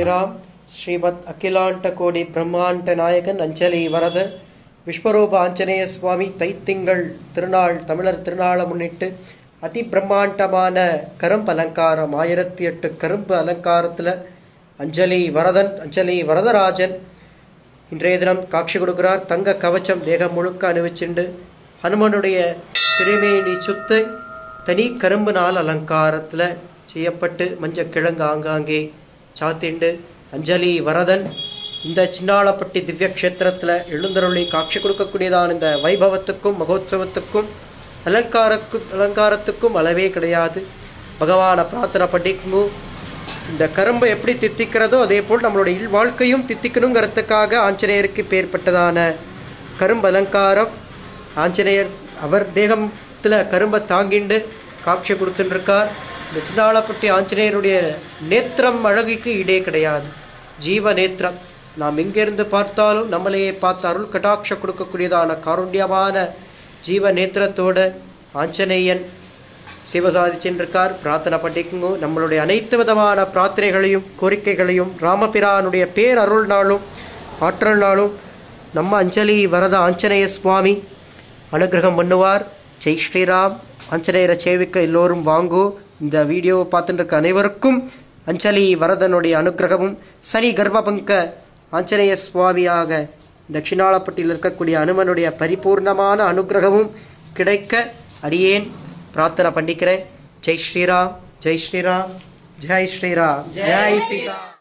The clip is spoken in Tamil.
ಶ್ರೀರಾಮ್ ಶ್ರೀಮದ್ ಅಖಿಲಾಂಟ ಕೋಡಿ ಬ್ರಹ್ಮಾಂಡ ನಾಯಕன் அஞ்சலி வரத விஸ்வரூப ஆஞ்சநேய சுவாமி தைத்திங்கள் திருநாள் தமிழர் திருநாளை முன்னிட்டு அதி பிரம்மாண்டமான கரும்பு அலங்காரம் ஆயிரத்தி எட்டு கரும்பு அலங்காரத்தில் அஞ்சலி வரதன் அஞ்சலி வரதராஜன் இன்றைய தினம் காட்சி கொடுக்கிறார் தங்க கவச்சம் தேகம் முழுக்க அணிவிச்சுண்டு ஹனுமனுடைய திருமேனி சுத்து தனி கரும்பு நாள் அலங்காரத்தில் செய்யப்பட்டு மஞ்ச கிழங்கு ஆங்காங்கே சாத்திண்டு அஞ்சலி வரதன் இந்த சின்னாளப்பட்டி திவ்ய க்ஷேத்திரத்தில் எழுந்தருளி காட்சி கொடுக்கக்கூடியதான இந்த வைபவத்துக்கும் மகோத்சவத்துக்கும் அலங்காரக்கு அலங்காரத்துக்கும் அளவே கிடையாது பகவானை பிரார்த்தனை பண்ணிக்குங்க இந்த கரும்பை எப்படி தித்திக்கிறதோ அதே போல் நம்மளுடைய இல் வாழ்க்கையும் தித்திக்கணுங்கிறதுக்காக ஆஞ்சநேயருக்கு பேர்பட்டதான கரும்பு அலங்காரம் ஆஞ்சநேயர் அவர் தேகத்தில் கரும்பை தாங்கிண்டு காட்சி கொடுத்துட்டுருக்கார் இந்த சின்னாளப்பட்டி ஆஞ்சநேயருடைய நேத்திரம் அழகுக்கு ஈடே கிடையாது ஜீவ நேத்திரம் நாம் எங்கிருந்து பார்த்தாலும் நம்மளையே பார்த்து அருள் கடாட்ச கொடுக்கக்கூடியதான காருண்யமான ஜீவ நேத்திரத்தோட ஆஞ்சநேயன் சிவசாதிச்சென்றிருக்கார் பிரார்த்தனை பண்ணிக்குங்க நம்மளுடைய அனைத்து விதமான பிரார்த்தனைகளையும் கோரிக்கைகளையும் ராமபிரானுடைய பேர் அருள் நாளும் ஆற்றல் நாளும் நம்ம அஞ்சலி வரத ஆஞ்சநேய சுவாமி அனுகிரகம் பண்ணுவார் ஜெய் ஸ்ரீராம் ஆஞ்சநேயரை சேவிக்க எல்லோரும் வாங்கோ இந்த வீடியோவை பார்த்துட்டு இருக்க அனைவருக்கும் அஞ்சலி வரதனுடைய அனுகிரகமும் சனி கர்ப்பபங்க ஆஞ்சநேய சுவாமியாக தட்சிணாளப்பட்டியில் இருக்கக்கூடிய அனுமனுடைய பரிபூர்ணமான அனுகிரகமும் கிடைக்க அடியேன் பிரார்த்தனை பண்ணிக்கிறேன் ஜெய் ஸ்ரீராம் ஜெய் ஸ்ரீராம் ஜெய் ஸ்ரீராம் ஜெய் ஸ்ரீராம்